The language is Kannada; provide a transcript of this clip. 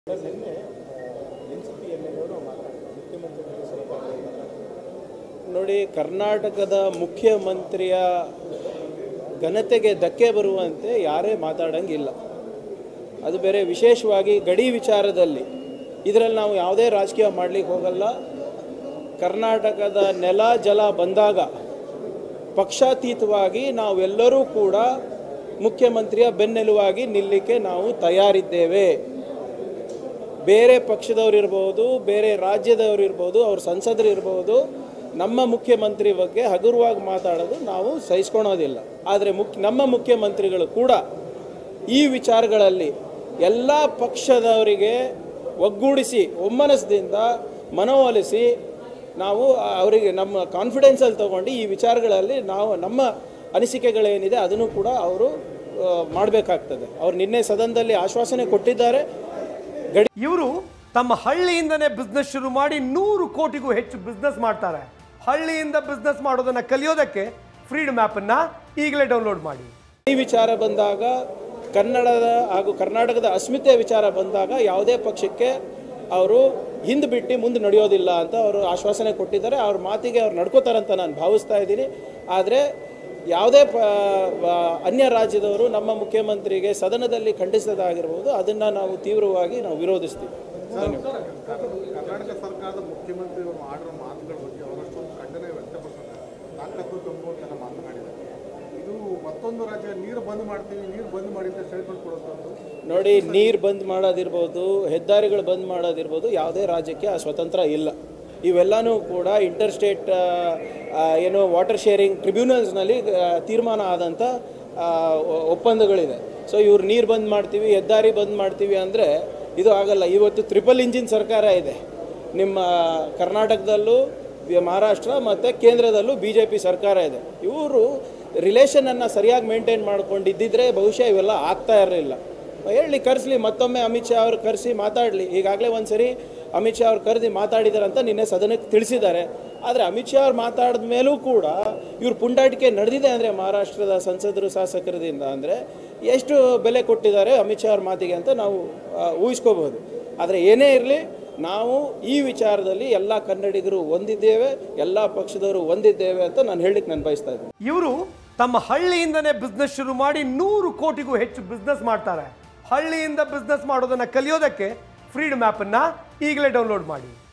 ಸರ್ ನಿನ್ನೆ N C P M L ಅವರು ಮಾತಾಡಿದ್ರು ಮುಖ್ಯಮಂತ್ರಿಗಳಿಗೆ ಸ್ವಲ್ಪ ನೋಡಿ ಕರ್ನಾಟಕದ ಮುಖ್ಯಮಂತ್ರಿಯ ಘನತೆಗೆ ಧಕ್ಕೆ ಬರುವಂತೆ ಯಾರೇ ಮಾತಾಡಂಗಿಲ್ಲ ಅದು ಬೇರೆ ವಿಶೇಷವಾಗಿ ಗಡಿ ವಿಚಾರದಲ್ಲಿ ಇದರಲ್ಲಿ ನಾವು ಯಾವುದೇ ರಾಜಕೀಯ ಮಾಡಲಿಕ್ಕೆ ಹೋಗಲ್ಲ ಕರ್ನಾಟಕದ ನೆಲ ಜಲ ಬಂದಾಗ ಪಕ್ಷಾತೀತವಾಗಿ ನಾವೆಲ್ಲರೂ ಕೂಡ ಮುಖ್ಯಮಂತ್ರಿಯ ಬೆನ್ನೆಲುವಾಗಿ ನಿಲ್ಲಕ್ಕೆ ನಾವು ತಯಾರಿದ್ದೇವೆ ಬೇರೆ ಪಕ್ಷದವ್ರು ಇರ್ಬೋದು ಬೇರೆ ರಾಜ್ಯದವ್ರು ಇರ್ಬೋದು ಅವ್ರ ಸಂಸದರು ಇರ್ಬೋದು ನಮ್ಮ ಮುಖ್ಯಮಂತ್ರಿ ಬಗ್ಗೆ ಹಗುರವಾಗಿ ಮಾತಾಡೋದು ನಾವು ಸಹಿಸ್ಕೊಳೋದಿಲ್ಲ ಆದರೆ ಮುಖ್ಯ ನಮ್ಮ ಮುಖ್ಯಮಂತ್ರಿಗಳು ಕೂಡ ಈ ವಿಚಾರಗಳಲ್ಲಿ ಎಲ್ಲ ಪಕ್ಷದವರಿಗೆ ಒಗ್ಗೂಡಿಸಿ ಒಮ್ಮನಸ್ದಿಂದ ಮನವೊಲಿಸಿ ನಾವು ಅವರಿಗೆ ನಮ್ಮ ಕಾನ್ಫಿಡೆನ್ಸಲ್ಲಿ ತಗೊಂಡು ಈ ವಿಚಾರಗಳಲ್ಲಿ ನಾವು ನಮ್ಮ ಅನಿಸಿಕೆಗಳೇನಿದೆ ಅದನ್ನು ಕೂಡ ಅವರು ಮಾಡಬೇಕಾಗ್ತದೆ ಅವ್ರು ನಿನ್ನೆ ಸದನದಲ್ಲಿ ಆಶ್ವಾಸನೆ ಕೊಟ್ಟಿದ್ದಾರೆ ಗಡಿ ಇವರು ತಮ್ಮ ಹಳ್ಳಿಯಿಂದನೇ ಬಿಸ್ನೆಸ್ ಶುರು ಮಾಡಿ ನೂರು ಕೋಟಿಗೂ ಹೆಚ್ಚು ಬಿಸ್ನೆಸ್ ಮಾಡ್ತಾರೆ ಹಳ್ಳಿಯಿಂದ ಬಿಸ್ನೆಸ್ ಮಾಡೋದನ್ನ ಕಲಿಯೋದಕ್ಕೆ ಫ್ರೀಡಮ್ ಆ್ಯಪನ್ನು ಈಗಲೇ ಡೌನ್ಲೋಡ್ ಮಾಡಿ ಈ ವಿಚಾರ ಬಂದಾಗ ಕನ್ನಡದ ಹಾಗೂ ಕರ್ನಾಟಕದ ಅಸ್ಮಿತೆ ವಿಚಾರ ಬಂದಾಗ ಯಾವುದೇ ಪಕ್ಷಕ್ಕೆ ಅವರು ಹಿಂದೆ ಬಿಟ್ಟು ಮುಂದೆ ನಡೆಯೋದಿಲ್ಲ ಅಂತ ಅವರು ಆಶ್ವಾಸನೆ ಕೊಟ್ಟಿದ್ದಾರೆ ಅವ್ರ ಮಾತಿಗೆ ಅವ್ರು ನಡ್ಕೋತಾರಂತ ನಾನು ಭಾವಿಸ್ತಾ ಇದ್ದೀನಿ ಆದರೆ ಯಾವುದೇ ಪ ವ- ಅನ್ಯ ರಾಜ್ಯದವರು ನಮ್ಮ ಮುಖ್ಯಮಂತ್ರಿಗೆ ಸದನದಲ್ಲಿ ಖಂಡಿಸೋದಾಗಿರ್ಬೋದು ಅದನ್ನು ನಾವು ತೀವ್ರವಾಗಿ ನಾವು ವಿರೋಧಿಸ್ತೀವಿ ಕರ್ನಾಟಕ ಸರ್ಕಾರದ ಮುಖ್ಯಮಂತ್ರಿಗಳು ಮಾಡಿರೋ ಮಾತುಗಳ ಬಗ್ಗೆ ಅವರಷ್ಟೊಂದು ಖಂಡನೆ ವ್ಯಕ್ತಪಡಿಸಿದ್ದಾರೆ ತಾಕತ್ತು ತುಂಬುವಂತೆಲ್ಲ ಮಾತನಾಡಿದ್ದಾರೆ ಇದು ಮತ್ತೊಂದು ರಾಜ್ಯ ನೀರು ಬಂದ್ ಮಾಡ್ತೀವಿ ನೀರು ಬಂದ್ ಮಾಡಿ ಅಂತ ಸ್ಟೇಟ್ಮೆಂಟ್ ಕೊಡುವಂಥದ್ದು ನೋಡಿ ನೀರು ಬಂದ್ ಮಾಡೋದಿರ್ಬೋದು ಹೆದ್ದಾರಿಗಳು ಬಂದ್ ಮಾಡೋದಿರ್ಬೋದು ಯಾವುದೇ ರಾಜ್ಯಕ್ಕೆ ಆ ಸ್ವತಂತ್ರ ಇಲ್ಲ ಇವೆಲ್ಲನೂ ಕೂಡ ಇಂಟರ್ ಸ್ಟೇಟ್ ಏನು ವಾಟರ್ ಶೇರಿಂಗ್ ಟ್ರಿಬ್ಯುನಲ್ಸ್ನಲ್ಲಿ ತೀರ್ಮಾನ ಆದಂಥ ಆ, ಒ- ಒಪ್ಪಂದಗಳಿದೆ ಸೊ ಇವ್ರು ನೀರು ಬಂದ್ ಮಾಡ್ತೀವಿ ಹೆದ್ದಾರಿ ಬಂದ್ ಮಾಡ್ತೀವಿ ಅಂದರೆ ಇದು ಆಗಲ್ಲ ಇವತ್ತು ತ್ರಿಪಲ್ ಇಂಜಿನ್ ಸರ್ಕಾರ ಇದೆ ನಿಮ್ಮ ಕರ್ನಾಟಕದಲ್ಲೂ ಬಿ- ಮಹಾರಾಷ್ಟ್ರ ಮತ್ತು ಕೇಂದ್ರದಲ್ಲೂ ಬಿ ಜೆ ಪಿ ಸರ್ಕಾರ ಇದೆ ಇವರು ರಿಲೇಷನನ್ನು ಸರಿಯಾಗಿ ಮೇಂಟೈನ್ ಮಾಡ್ಕೊಂಡಿದ್ದಿದ್ರೆ ಬಹುಶಃ ಇವೆಲ್ಲ ಆಗ್ತಾ ಇರಲಿಲ್ಲ ಹೇಳಿ ಕರೆಸ್ಲಿ ಮತ್ತೊಮ್ಮೆ ಅಮಿತ್ ಶಾ ಅವ್ರು ಕರೆಸಿ ಮಾತಾಡಲಿ ಈಗಾಗಲೇ ಒಂದು ಸರಿ ಅಮಿತ್ ಶಾ ಅವ್ರು ಕರೆದಿ ಮಾತಾಡಿದ್ದಾರೆ ಅಂತ ನಿನ್ನೆ ಸದನಕ್ಕೆ ತಿಳಿಸಿದ್ದಾರೆ ಆದರೆ ಅಮಿತ್ ಶಾ ಅವ್ರು ಮಾತಾಡಿದ ಮೇಲೂ ಕೂಡ ಇವ್ರ ಪುಂಡಾಟಿಕೆ ನಡೆದಿದೆ ಅಂದರೆ ಮಹಾರಾಷ್ಟ್ರದ ಸಂಸದರು ಶಾಸಕರದಿಂದ ಅಂದರೆ ಎಷ್ಟು ಬೆಲೆ ಕೊಟ್ಟಿದ್ದಾರೆ ಅಮಿತ್ ಶಾ ಅವ್ರ ಮಾತಿಗೆ ಅಂತ ನಾವು ಆ, ಊಹಿಸ್ಕೋಬಹುದು ಆದರೆ ಏನೇ ಇರಲಿ ನಾವು ಈ ವಿಚಾರದಲ್ಲಿ ಎಲ್ಲ ಕನ್ನಡಿಗರು ಒಂದಿದ್ದೇವೆ ಎಲ್ಲ ಪಕ್ಷದವರು ಒಂದಿದ್ದೇವೆ ಅಂತ ನಾನು ಹೇಳಲಿಕ್ಕೆ ನಾನು ಬಯಸ್ತಾ ಇದ್ದೀನಿ ಇವರು ತಮ್ಮ ಹಳ್ಳಿಯಿಂದನೇ ಬಿಸ್ನೆಸ್ ಶುರು ಮಾಡಿ ನೂರು ಕೋಟಿಗೂ ಹೆಚ್ಚು ಬಿಸ್ನೆಸ್ ಮಾಡ್ತಾರೆ ಹಳ್ಳಿಯಿಂದ ಬಿಸ್ನೆಸ್ ಮಾಡೋದನ್ನ ಕಲಿಯೋದಕ್ಕೆ ಫ್ರೀಡಮ್ ಆ್ಯಪನ್ನು ಈಗಲೇ ಡೌನ್ಲೋಡ್ ಮಾಡಿ